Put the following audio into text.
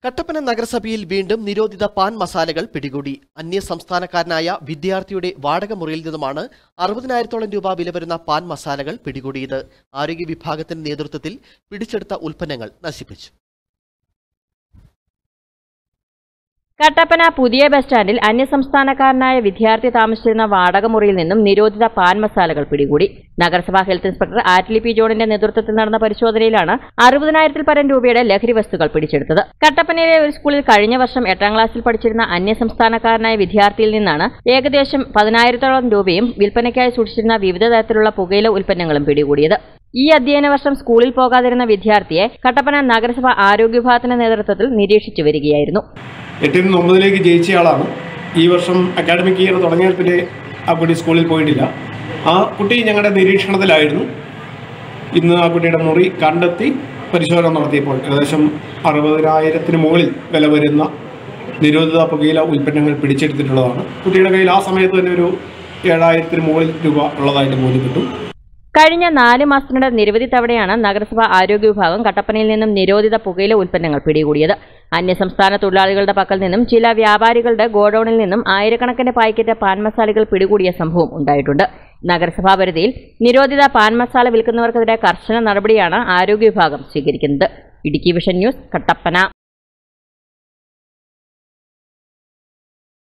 കട്ടപ്പന നഗരസഭയിൽ വീണ്ടും നിരോധിത പാൻ മസാലകൾ പിടികൂടി അന്യ സംസ്ഥാനക്കാരനായ വിദ്യാർത്ഥിയുടെ വാടക മുറിയിൽ നിന്നുമാണ് അറുപതിനായിരത്തോളം രൂപ വില വരുന്ന പാൻ മസാലകൾ പിടികൂടിയത് ആരോഗ്യ വിഭാഗത്തിന്റെ നേതൃത്വത്തിൽ പിടിച്ചെടുത്ത ഉൽപ്പന്നങ്ങൾ നശിപ്പിച്ചു കട്ടപ്പന പുതിയ ബസ് സ്റ്റാൻഡിൽ അന്യസംസ്ഥാനക്കാരനായ വിദ്യാർത്ഥി താമസിച്ചിരുന്ന വാടക മുറിയിൽ നിന്നും നിരോധിത പാൻ മസാലകൾ പിടികൂടി നഗരസഭാ ഹെൽത്ത് ഇൻസ്പെക്ടർ ആറ്റ്ലി പി ജോണിന്റെ നേതൃത്വത്തിൽ നടന്ന പരിശോധനയിലാണ് അറുപതിനായിരത്തിൽ പരം രൂപയുടെ ലഹരി വസ്തുക്കൾ പിടിച്ചെടുത്തത് കട്ടപ്പനയിലെ ഒരു സ്കൂളിൽ കഴിഞ്ഞ വർഷം എട്ടാം ക്ലാസ്സിൽ പഠിച്ചിരുന്ന അന്യസംസ്ഥാനക്കാരനായ വിദ്യാർത്ഥിയിൽ നിന്നാണ് ഏകദേശം പതിനായിരത്തോളം രൂപയും വിൽപ്പനയ്ക്കായി സൂക്ഷിച്ചിരുന്ന വിവിധ തരത്തിലുള്ള പുകയില ഉൽപ്പന്നങ്ങളും പിടികൂടിയത് ഈ അധ്യയന വർഷം സ്കൂളിൽ പോകാതിരുന്ന വിദ്യാർത്ഥിയെ കട്ടപ്പന നഗരസഭ ആരോഗ്യ വിഭാഗത്തിന്റെ നേതൃത്വത്തിൽ നിരീക്ഷിച്ചു വരികയായിരുന്നു എട്ടിൽ നിന്ന് ഒമ്പതിലേക്ക് ജയിച്ചയാളാണ് ഈ വർഷം അക്കാഡമിക് ഇയർ തുടങ്ങിയാൽ പിന്നെ ആ കുട്ടി സ്കൂളിൽ പോയിട്ടില്ല ആ കുട്ടി ഞങ്ങളുടെ നിരീക്ഷണത്തിലായിരുന്നു ഇന്ന് ആ കുട്ടിയുടെ മുറി കണ്ടെത്തി പരിശോധന നടത്തിയപ്പോൾ ഏകദേശം അറുപതിനായിരത്തിന് മുകളിൽ വില വരുന്ന നിരോധിത പുകയില ഉൽപ്പന്നങ്ങൾ പിടിച്ചെടുത്തിട്ടുള്ളതാണ് കുട്ടിയുടെ കയ്യിൽ ആ സമയത്ത് തന്നെ ഒരു ഏഴായിരത്തിന് മുകളിൽ രൂപ ഉള്ളതായിട്ട് ബോധ്യപ്പെട്ടു കഴിഞ്ഞ നാല് മാസത്തിനിടെ നിരവധി തവണയാണ് നഗരസഭ ആരോഗ്യ വിഭാഗം കട്ടപ്പനയിൽ നിന്നും നിരോധിത പുകയില ഉൽപ്പന്നങ്ങൾ പിടികൂടിയത് അന്യസംസ്ഥാന തൊഴിലാളികളുടെ പക്കൽ നിന്നും ചില വ്യാപാരികളുടെ ഗോഡൌണിൽ നിന്നും ആയിരക്കണക്കിന് പാക്കറ്റ് പാൻ മസാലകൾ പിടികൂടിയ സംഭവം ഉണ്ടായിട്ടുണ്ട് നഗരസഭാ പരിധിയിൽ നിരോധിത പാൻ മസാല വിൽക്കുന്നവർക്കെതിരെ കർശന നടപടിയാണ് ആരോഗ്യ വിഭാഗം സ്വീകരിക്കുന്നത് ഇടുക്കി വിഷൻ ന്യൂസ് കട്ടപ്പന